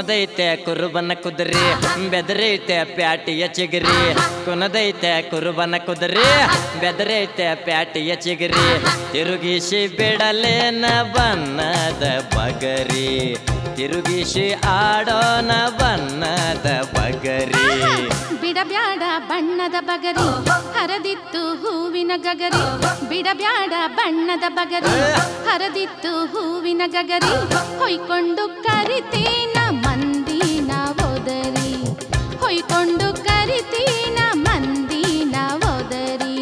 ಕುಣದೈತೆ ಕುರುಬನ ಕುದುರೆ ಬೆದರೈತೆ ಪ್ಯಾಟಿಯ ಚಿಗರಿ ಕುಣದೈತೆ ಕುರುಬನ ಕುದುರೆ ಬೆದರೈತೆ ಪ್ಯಾಟಿಯ ಚಿಗರಿ ತಿರುಗಿಸಿ ಬಿಡಲೇನ ಬಣ್ಣದ ಬಗರಿ ತಿರುಗಿಸಿ ಆಡೋನ ಬಣ್ಣದ ಬಗರಿ ಬಿಡಬ್ಯಾಡ ಬಣ್ಣದ ಬಗರಿ ಹರದಿತ್ತು ಹೂವಿನ ಗಗರಿ ಬಿಡಬ್ಯಾಡ ಬಣ್ಣದ ಬಗರಿ ಹರದಿತ್ತು ಹೂವಿನ ಗಗರಿ ಹೊಯ್ಕೊಂಡು ಕರಿತೀನ ಮಂದಿನ ಓದರಿ ಹೊಯ್ಕೊಂಡು ಕರಿತೀನ ಮಂದಿನ ಓದರಿ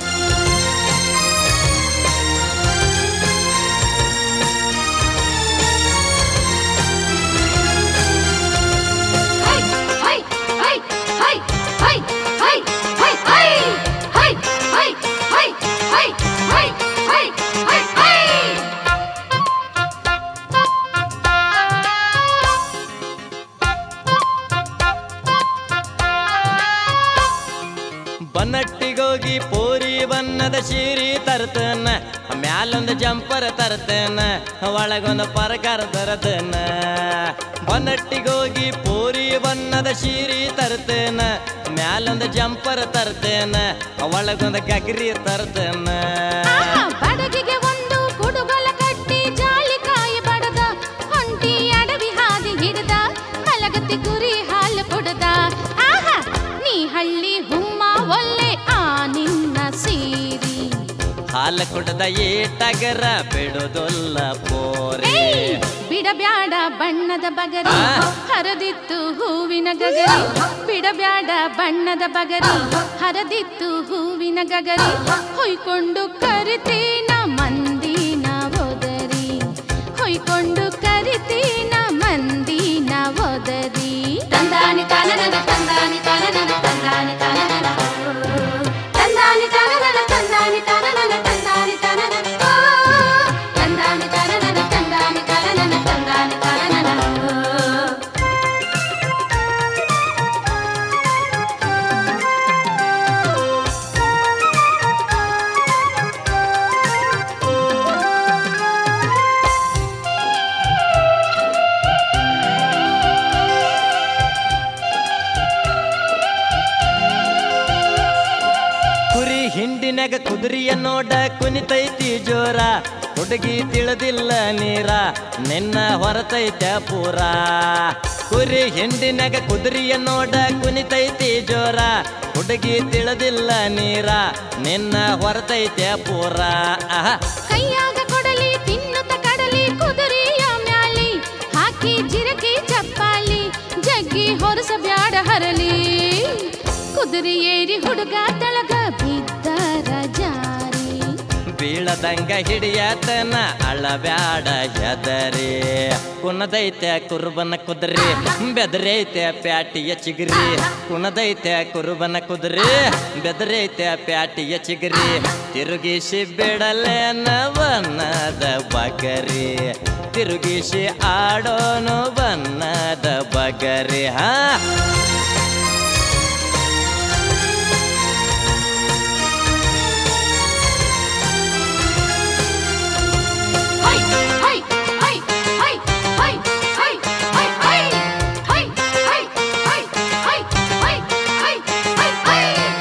ಹೈ ಹೈ ಹೈ ಹೈ ಹೈ ಹೈ ಹೈ ಹೈ ಹೈ ಹೈ ಹೈ ಹೈ ಹೈ ಹೈ ಹೈ ಹೈ ಬನ್ನಟ್ಟಿಗೋಗಿ ಪೋರಿ ಬಣ್ಣದ ಸೀರಿ ತರ್ತನ ಮ್ಯಾಲೊಂದು ಜಂಪರ್ ತರ್ತನ ಒಳಗೊಂದು ಪರಕಾರ ತರತನ ಬನ್ನಟ್ಟಿಗೋಗಿ ಪೋರಿ ಬಣ್ಣದ ಸೀರಿ ತರ್ತನ ಮ್ಯಾಲೊಂದು ಜಂಪರ್ ತರ್ತನ ಒಳಗೊಂದು ಗಗರಿ ತರ್ತನ ಆಹಾ, ಬಡಗಿಗೆ ಒಂದು ಕುಡುಗಲ ಕಟ್ಟಿ ಜಾಳಿಕಾಯಿ ಬಡದ ಹೊಂಟಿ ಅಡವಿ ಹಾದಿ ಹಿಡ್ದ ಮಲಗತಿ ಗುರಿ ಹಾಲು ಕೊಡದ ಆಹಾ ನೀ ಹಳ್ಳಿ ಹುಮ್ಮ ಒಲ್ಲೆ ಆ ನಿನ್ನ ಸೀರಿ ಹಾಲು ಕುಡ್ದ ಏಟಗರ ಬಿಡುದೊಲ್ಲ ಪೋರಿ ಏಯ್! ಬಿಡಬ್ಯಾಡ ಬಣ್ಣದ ಬಗರಿ ಆ? ಹರದಿತ್ತು ಹೂವಿನ ಗಗರಿ ಬಿಡಬ್ಯಾಡ ಬಣ್ಣದ ಬಗರಿ ಹರದಿತ್ತು ಹೂವಿನ ಗಗರಿ ಹೊಯ್ಕೊಂಡು ಕರಿತೀನ ಮಂದಿನ ಓದರಿ ಹೊಯ್ಕೊಂಡು ಕರಿತೀನ ಮಂದಿನ ಓದರಿ ತಂದಾನಿ ತಾನನನ ತಂದಾನಿ ತಾನನನ ತಂದಾನಿ ತಾನನನ ತಂದಾನಿ ತಾನನನ ತಂದಾನಿ ತಾನನನ ತಂದಾನಿ ತಾನನನ ತಂದಾನಿ ತಾನನನ ತಂದಾನಿ ತಾನನನ ತಂದಾನಿ ತಾನನನ ಕುರಿ ಹಿಂಡಿನಾಗ ಕುದುರೆಯ ನೋಡ ಕುನಿತೈತಿ ಜೋರ ಹುಡುಗಿ ತಿಳಿದಿಲ್ಲ ನೀರ ನಿನ್ನ ಹೊರತೈತ ಪೂರ ಕುರಿ ಹಿಂಡಿನಾಗ ಕುದುರೆಯ ನೋಡ ಕುನಿತೈತಿ ಜೋರ ಹುಡುಗಿ ತಿಳಿದಿಲ್ಲ ನೀರ ನಿನ್ನ ಹೊರತೈತೆ ಪೂರ ಆಹಾ ಕೈಯಾಗ ಕೊಡಲಿ ತಿನ್ನುತ್ತ ಕಡಲಿ ಕುದುರೆಯ ಮ್ಯಾಲಿ ಹಾಕಿ ಜಿರಕಿ ಚಪ್ಪಾಲಿ ಜಗ್ಗಿ ಹೊರಸ ಬ್ಯಾಡ ಹರಲಿ ಕುದುರೆ ಏರಿ ಹುಡುಗ ತಳಗ ಬಿದ್ದರ ಜಾರಿ ಬೀಳದಂಗ ಹಿಡಿಯತನ ಅಳಬ್ಯಾಡ ಹೆದರಿ ಕುಣದೈತೆ ಕುರುಬನ ಕುದುರೆ ಬೆದರೈತೆ ಪ್ಯಾಟಿಯ ಚಿಗರಿ ಕುಣದೈತೆ ಕುರುಬನ ಕುದುರೆ ಬೆದರೈತೆ ಪ್ಯಾಟಿಯ ಚಿಗರಿ ತಿರುಗಿಸಿ ಬಿಡಲೇನ ಬನ್ನದ ಬಗರಿ ತಿರುಗಿಸಿ ಆಡೋನು ಬನ್ನದ ಬಗರಿ ಹಾ ಹೈ ಹೈ ಹೈ ಹೈ ಹೈ ಹೈ ಹೈ ಹೈ ಹೈ ಹೈ ಹೈ ಹೈ ಹೈ ಹೈ ಹೈ ಹೈ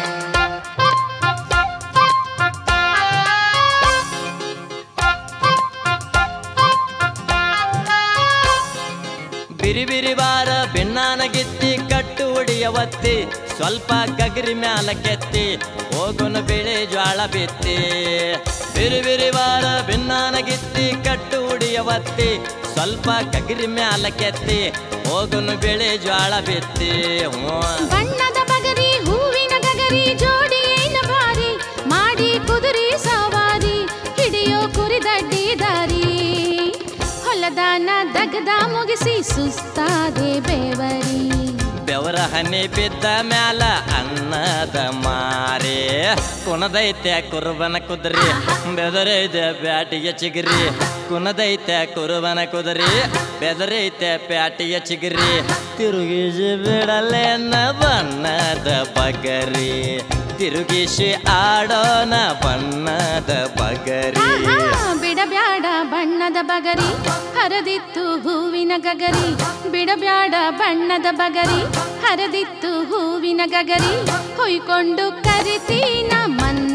ಬಿರಿ ಬಿರಿ ಬಾರ ಬೆಣ್ಣಾನ ಗಿತ್ತಿ ಕಟ್ಟು ಒಡಿಯವತ್ತಿ ಸ್ವಲ್ಪ ಗಗರಿ ಮ್ಯಾಲ ಕೆತ್ತಿ ಹೋಗುನ ಬೆಳೆ ಜ್ವಾಳ ಬಿತ್ತಿ ಬಿರಿ ಬಿರಿ ಬಾರ ಬೆಣ್ಣಾನ ಗಿತ್ತಿ ಕಟ್ಟು ಒಡಿಯವತ್ತಿ ಸ್ವಲ್ಪ ಗಗರಿ ಮ್ಯಾಲ ಕೆತ್ತಿ ಹೋಗುನ ಬೆಳೆ ಜ್ವಾಳ ಬಿತ್ತಿ ಹ್ಞೂ ಬಣ್ಣದ ಬಗರಿ ಹೂವಿನ ಗಗರಿ ಜೋಡಿ ಏನ ಭಾರಿ ಮಾಡಿ ಕುದುರೆ ಸವಾರಿ ಹಿಡಿಯೋ ಕುರಿದಡ್ಡಿ ದಾರಿ ಹೊಲದಾನ ದಗದ ಮುಗಿಸಿ ಸುಸ್ತಾದೆ ಬೇವರಿ ಬೆವರ ಹನಿ ಬಿದ್ದ ಮ್ಯಾಲ ಅನ್ನದ ಮಾರಿ ಕುಣದೈತೆ ಕುರುಬನ ಕುದುರೆ ಬೆದರೈತೆ ಬ್ಯಾಟಿಯ ಚಿಗರಿ ಕುಣದೈತೆ ಕುರುಬನ ಕುದುರೆ ಬೆದರೈತೆ ಪ್ಯಾಟಿಯ ಚಿಗರಿ ತಿರುಗಿಸಿ ಬಿಡಲೇನ ಬಣ್ಣದ ಬಗರಿ ತಿರುಗಿಸಿ ಆಡೋನ ಬಣ್ಣದ ಬಗರಿ ಆಹಾ, ಬಿಡಬ್ಯಾಡ ಬಣ್ಣದ ಬಗರಿ ಹರದಿತ್ತು ಹೂವಿನ ಗಗರಿ ಬಿಡಬ್ಯಾಡ ಬಣ್ಣದ ಬಗರಿ ಹರದಿತ್ತು ಹೂವಿನ ಗಗರಿ ಹೊಯ್ಕೊಂಡು ಕರಿತೀನ ಮನ್ನ